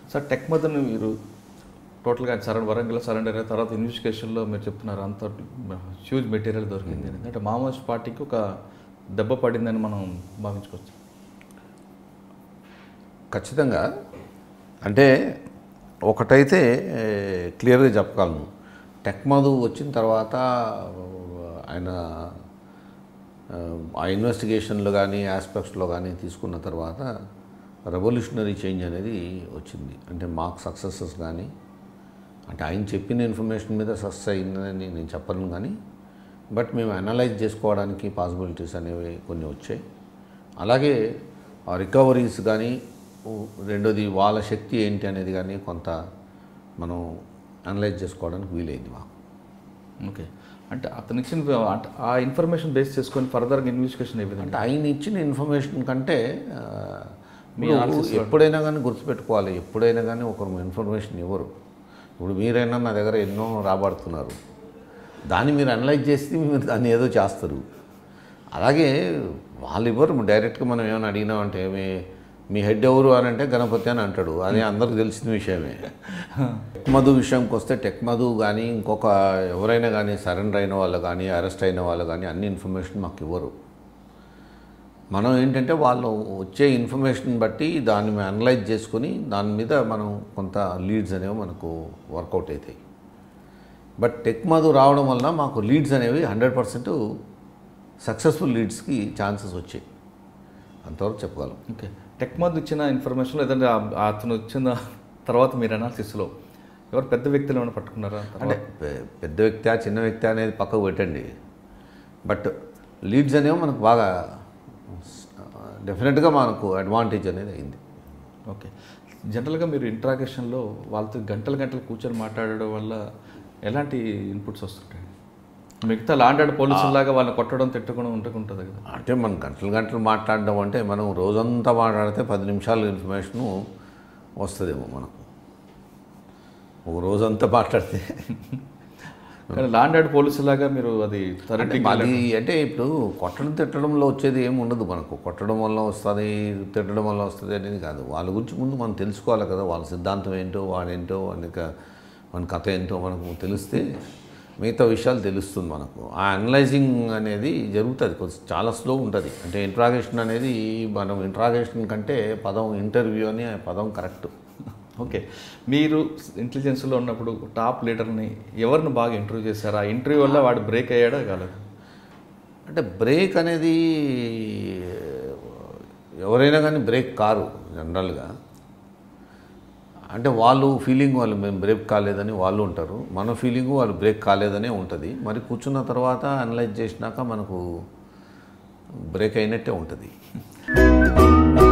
sir tech Madan మీరు టోటల్గా surrender Warangal surrender అయిన తర్వాత ఇన్వెస్టిగేషన్లో మీరు చెప్తున్నారు అంత హ్యూజ్ మెటీరియల్ దొరికింది అని అంటే మామూలు పార్టీకి ఒక దెబ్బ పడిందని మనం భావించుకోవచ్చు ఖచ్చితంగా అంటే ఒకటైతే ఏ, క్లియర్గా చెప్పగలను టెక్మధు వచ్చిన తర్వాత ఆయన ఆ, ఆ ఇన్వెస్టిగేషన్లో కానీ ఆస్పెక్ట్స్లో కానీ తీసుకున్న తర్వాత రెవల్యూషనరీ చేంజ్ అనేది వచ్చింది అంటే మాకు సక్సెసెస్ కానీ అంటే ఆయన చెప్పిన ఇన్ఫర్మేషన్ మీద సక్సెస్ అయిందని నేను చెప్పను కానీ బట్ మేము అనలైజ్ చేసుకోవడానికి పాసిబిలిటీస్ అనేవి కొన్ని వచ్చాయి అలాగే ఆ రికవరీస్ కానీ ఉ- రెండోది వాళ్ళ శక్తి ఏంటి అనేది కానీ కొంత మనం అనలైజ్ చేసుకోవడానికి వీలైంది మాకు ఓకే అంటే అతను ఇచ్చిన అంటే ఆ ఇన్ఫర్మేషన్ బేస్ చేసుకొని ఫర్దర్గా ఇన్వెస్టిగేషన్ ఏ విధంగా అంటే ఆయన ఇచ్చిన ఇన్ఫర్మేషన్ కంటే ఆ, మీ ఇప్పుడు analysis లో- ఎప్పుడైనా కానీ గుర్తుపెట్టుకోవాలి ఎప్పుడైనా కానీ ఒకరు ఇన్ఫర్మేషన్ ఇవ్వరు ఇప్పుడు మీరైనా నా దగ్గర ఎన్నో రాబడుతున్నారు దాన్ని మీరు అనలైజ్ చేసి మీరు దాన్ని ఏదో చేస్తారు అలాగే వాళ్ళు ఇవ్వరు డైరెక్ట్గా మనం ఏమైనా అడిగినామంటే మీ మీ హెడ్ ఎవరు అని అంటే గణపతి అని అంటాడు అది అందరికి తెలిసిన విషయమే టెక్ మధు విషయంకి వస్తే టెక్ మధు కానీ ఇంకొక ఎవరైనా కానీ సరెండర్ అయిన వాళ్ళు కానీ అరెస్ట్ అయిన వాళ్ళు కానీ అన్ని ఇన్ఫర్మేషన్ మాకు ఇవ్వరు మనం ఏంటంటే వాళ్ళు వచ్చే ఇన్ఫర్మేషన్ బట్టి దాన్ని మేము అనలైజ్ చేసుకొని దాని మీద మనం కొంత లీడ్స్ అనేవి మనకు వర్కౌట్ అవుతాయి బట్ టెక్ మధు రావడం వలన మాకు లీడ్స్ అనేవి హండ్రెడ్ పర్సెంట్ సక్సెస్ఫుల్ లీడ్స్కి ఛాన్సెస్ వచ్చాయి అంతవరకు చెప్పగలం ఓకే టెక్ మద్ ఇచ్చిన ఇన్ఫర్మేషన్ లేదంటే ఆ- అతను వచ్చిన తర్వాత మీరు అనాలిసిస్లో ఎవరు పెద్ద వ్యక్తులు ఏమైనా పట్టుకున్నారా అంటే పె- పెద్ద వ్యక్తి చిన్న వ్యక్తి అనేది పక్కకు పెట్టండి బట్ లీడ్స్ అనేవి మనకు బాగా డెఫినెట్గా మనకు అడ్వాంటేజ్ అనేది అయింది ఓకే జనరల్గా మీరు ఇంట్రాగేషన్లో వాళ్ళతో గంటలు గంటలు కూర్చొని మాట్లాడడం వల్ల ఎలాంటి ఇన్పుట్స్ వస్తుంటాయి మిగతా లాండాడు పోలీసులాగా వాళ్ళని కొట్టడం తిట్టడం ఉంటుంటుంది కదా అంటే మనం గంటలు గంటలు మాట్లాడడం అంటే మనం రోజంతా మాట్లాడితే పది నిమిషాలు ఇన్ఫర్మేషను వస్తుందేమో మనకు ఒక రోజంతా మాట్లాడితే కానీ లాండాడు పోలీసులాగా మీరు అది అంటే థర్టీ మాది అంటే ఇప్పుడు కొట్టడం తిట్టడంలో వచ్చేది ఏమి ఉండదు మనకు కొట్టడం వల్ల వస్తుంది తిట్టడం వల్ల వస్తుంది అనేది కాదు వాళ్ళ గురించి ముందు మనం తెలుసుకోవాలి కదా వాళ్ళ సిద్ధాంతం ఏంటో వాడేంటో వానికి మన కథ ఏంటో మనకు తెలిస్తే మిగతా విషయాలు తెలుస్తుంది మనకు ఆ అనలైజింగ్ అనేది జరుగుతుంది కొంచెం చాలా స్లో ఉంటుంది అంటే ఇంట్రాగేషన్ అనేది మనం ఇంట్రాగేషన్ కంటే పదం ఇంటర్వ్యూ అని ఆ పదం కరెక్ట్ ఓకే మీరు ఇంటెలిజెన్స్లో ఉన్నప్పుడు టాప్ లీడర్ని ఎవరిని బాగా ఇంటర్వ్యూ చేశారు ఆ ఇంటర్వ్యూ వల్ల వాడు బ్రేక్ అయ్యాడా కాలేదు అంటే బ్రేక్ అనేది ఎవరైనా కానీ బ్రేక్ కారు జనరల్గా అంటే వాళ్ళు ఫీలింగ్ వాళ్ళు మేము బ్రేక్ కాలేదని వాళ్ళు ఉంటారు మన ఫీలింగ్ వాళ్ళు బ్రేక్ కాలేదనే ఉంటుంది మరి కూర్చున్న తర్వాత అనలైజ్ చేసినాక మనకు బ్రేక్ అయినట్టే ఉంటుంది